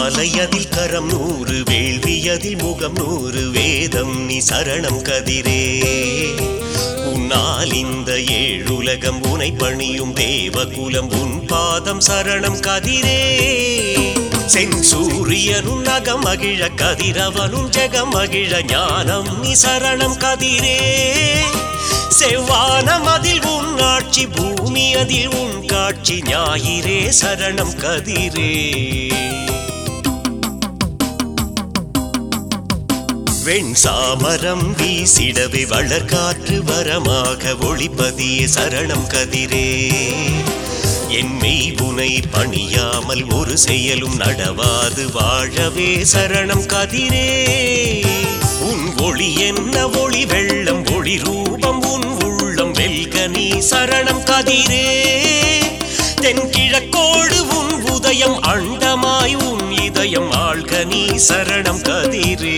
ஜுவாலையதில் கரம் நூறு வேள்வியதில் முகம் நூறு வேதம் நீ சரணம் கதிரே உன்னால் இந்த ஏழுலகம் உனை பணியும் தேவகுலம் உன் பாதம் சரணம் கதிரே செஞ்சூரியனும் நகம் மகிழ கதிரவனும் ஜெகம் மகிழ ஞானம் நீ சரணம் கதிரே செவ்வானம் அதில் உன் ஆட்சி பூமி அதில் உன் காட்சி ஞாயிறே சரணம் கதிரே வெண்சாமரம் வீசிடவே வளர்காற்று வரமாக ஒளிப்பதிய சரணம் கதிரே என் மெய்புனை பணியாமல் ஒரு செயலும் நடவாது வாழவே சரணம் கதிரே உன் ஒளி என்ன ஒளி வெள்ளம் ஒளி ரூபம் உன் உள்ளம் வெல்க நீ சரணம் கதிரே தென்கிழக்கோடு உன் உதயம் அண்டமாய் உன் இதயம் ஆள்க நீ சரணம் கதிரே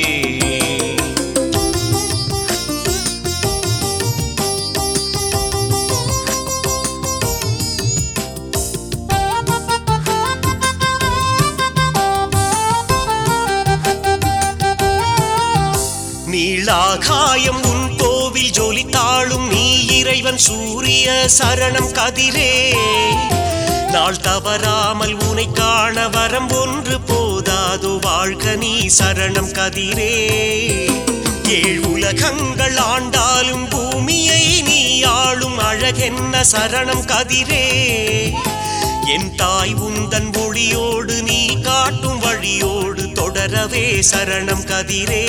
நீளாகாயம் உன் கோவில் ஜொலித்தாளும் நீ இறைவன் சூரிய சரணம் கதிரே நாள் தவறாமல் உனை காண வரம் ஒன்று போதாது வாழ்க நீ சரணம் கதிரே ஏழ் உலகங்கள் ஆண்டாலும் பூமியை நீ ஆளும் அழகென்ன சரணம் கதிரே என் தாய் உந்தன் ஒளியோடு நீ காட்டும் வழியோடு தொடரவே சரணம் கதிரே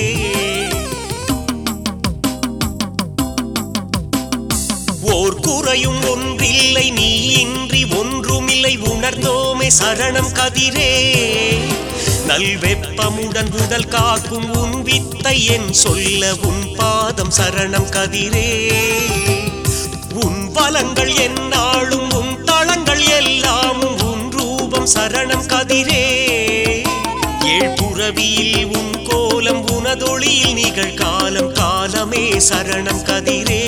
ஓர் குறையும் ஒன்றில்லை நீ இன்றி ஒன்றுமில்லை உணர்ந்தோமே சரணம் கதிரே நல்வெப்பமுடன் உடல் காக்கும் உன் வித்தை என் சொல்ல உன் பாதம் சரணம் கதிரே உன் பலங்கள் என்னாலும் உன் தளங்கள் எல்லாமும் உன் ரூபம் சரணம் கதிரே ஏழ்புறவியில் உன் கோலம் உனதொளியில் நிகழ்காலம் காலமே சரணம் கதிரே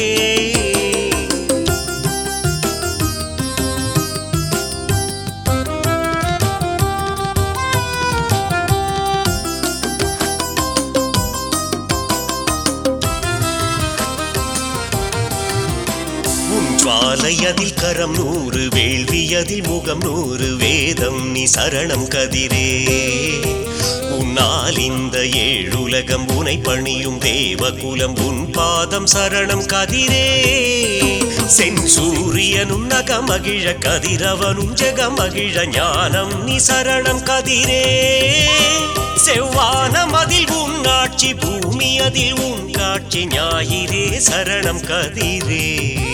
உன் ஜுவாலையதில் கரம் நூறு வேள்வியதில் முகம் நூறு வேதம் நீ சரணம் கதிரே உன்னால் இந்த ஏழுலகம் உனை பணியும் தேவகுலம் உன் பாதம் சரணம் கதிரே செஞ்சூரியனும் நகமகிழ கதிரவனும் ஜெகமகிழ ஞானம் நீ சரணம் கதிரே செவ்வானம் அதில் உன் ஆட்சி பூமி அதில் உன் காட்சி ஞாயிறே சரணம் கதிரே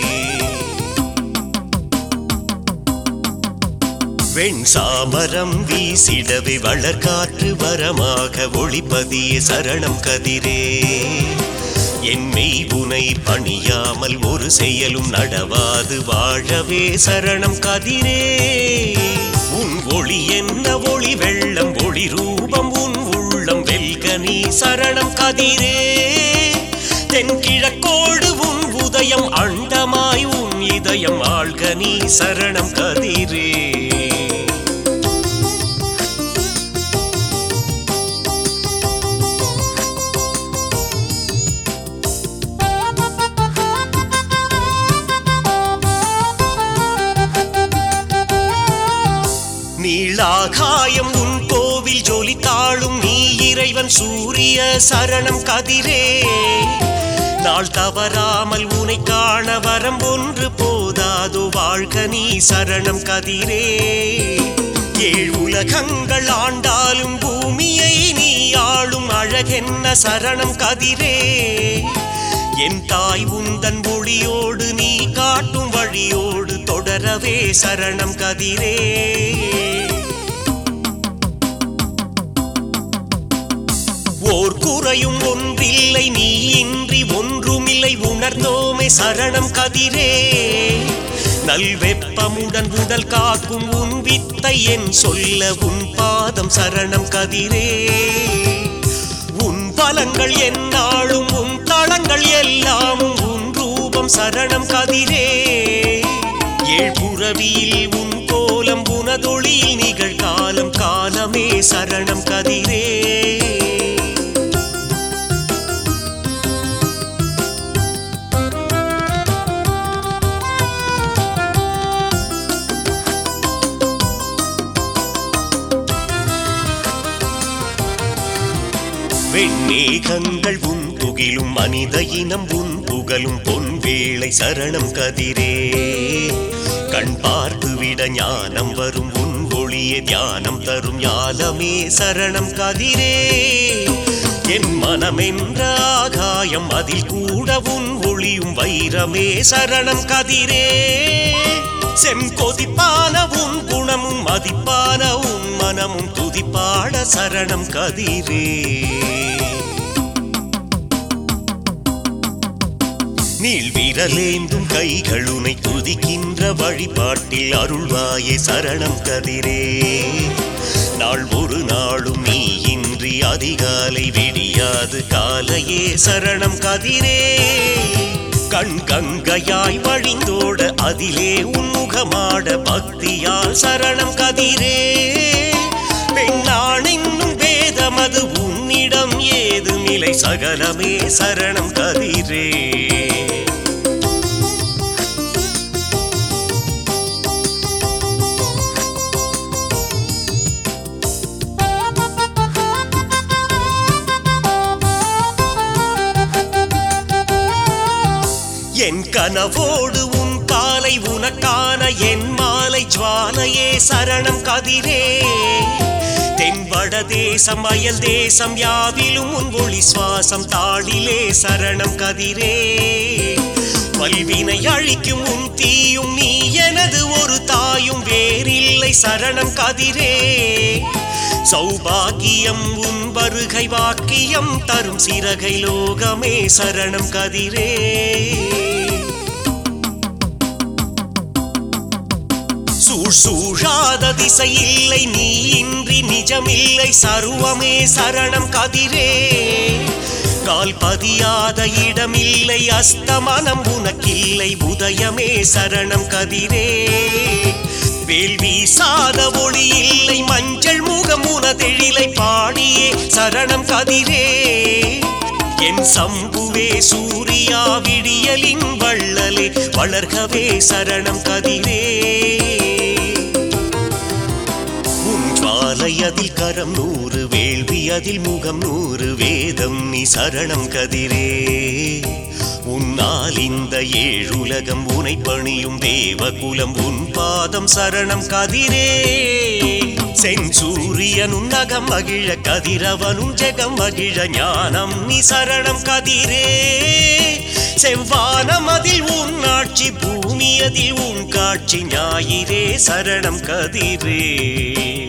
வெண்சாமரம் வீசிடவே வளர்காற்று வரமாக ஒளிப்பதிய சரணம் கதிரே என் மெய்புனை பணியாமல் ஒரு செயலும் நடவாது வாழவே சரணம் கதிரே உன் ஒளி என்ன ஒளி வெள்ளம் ஒளி ரூபம் உன் உள்ளம் வெல்க நீ சரணம் கதிரே தென்கிழக்கோடு உன் உதயம் அண்டமாய் உன் இதயம் ஆள்க நீ சரணம் கதிரே நீளாகாயம் உன் கோவில் ஜொலித்தாளும் நீ இறைவன் சூரிய சரணம் கதிரே நாள் தவறாமல் உனை காண வரம் ஒன்று போதாது வாழ்க நீ சரணம் கதிரே ஏழ் உலகங்கள் ஆண்டாலும் பூமியை நீ ஆளும் அழகென்ன சரணம் கதிரே என் தாய் உந்தன் ஒளியோடு நீ காட்டும் வழியோடு தொடரவே சரணம் கதிரே ஓர் குறையும் ஒன்றில்லை நீ இன்றி ஒன்றுமில்லை உணர்ந்தோமே சரணம் கதிரே நல்வெப்பமுடன் உடல் காக்கும் உன் வித்தை என் சொல்ல உன் பாதம் சரணம் கதிரே உன் பலங்கள் என்னாலும் உன் தளங்கள் எல்லாமும் உன் ரூபம் சரணம் கதிரே ஏழ்புறவியில் உன் கோலம் உனதொளியில் நிகழ்காலம் காலமே சரணம் சரணம் கதிரே வெண்ணேகங்கள் உன் துகிலும் மனித இனம் உன் புகழும் பொன்வேளை சரணம் கதிரே கண் பார்த்து விட ஞானம் வரும் உன் ஒளிய தியானம் தரும் ஞானமே சரணம் கதிரே என் மனமென்ற ஆகாயம் அதில் கூட உன் ஒளியும் வைரமே சரணம் கதிரே செங்கொதிப்பான உன் குணமும் மதிப்பான உன் மனமும் துதிப்பாட சரணம் கதிரே நீள் விரலேந்தும் கைகளுனை துதிக்கின்ற வழிபாட்டில் அருள்வாயே சரணம் கதிரே நாள் ஒரு நாளும் நீ இன்றி அதிகாலை விடியாது காலையே சரணம் கதிரே கண் கங்கையாய் வழிந்தோட அதிலே உன்முகமாட பக்தியால் சரணம் கதிரே பெண்ணானென்னும் வேதமது உன்னிடம் ஏதுமில்லை சகலமே சரணம் கதிரே என் கனவோடு உன் காலை உனக்கான என் மாலை ஜுவாலையே சரணம் கதிரே தென்பட தேசம் அயல் தேசம் யாவிலும் உன் ஒளி சுவாசம் தாளிலே சரணம் கதிரே வல்வினை அழிக்கும் உன் தீயும் நீ எனது ஒரு தாயும் வேறில்லை சரணம் கதிரே சௌபாகியம் உன் வருகை வாக்கியம் தரும் சிறகை லோகமே சரணம் கதிரே சூழ் சூழாத திசை இல்லை நீ இன்றி நிஜமில்லை சர்வமே சரணம் கதிரே கால் பதியாத இடமில்லை அஸ்தமனம் உனக்கில்லை உதயமே சரணம் கதிரே வேல் வீசாத ஒளி இல்லை மஞ்சள் முகம் உனதெழிலை பாடியே சரணம் கதிரே என் சம்புவே சூரியா விடியலின் வள்ளலே வளர்கவே சரணம் கதிரே உன் ஜுவாலை அதில் கரம் நூறு வேள்வி அதில் முகம் நூறு வேதம் நீ சரணம் கதிரே உன்னால் இந்த ஏழுலகம் உனை பணியும் தேவகுலம் உன் பாதம் சரணம் கதிரே செஞ்சூரியனும் நகம் மகிழ கதிரவனும் ஜெகம் மகிழ ஞானம் நீ சரணம் கதிரே செவ்வானம் அதில் உன் ஆட்சி பூமி அதில் உன் காட்சி ஞாயிறே சரணம் கதிரே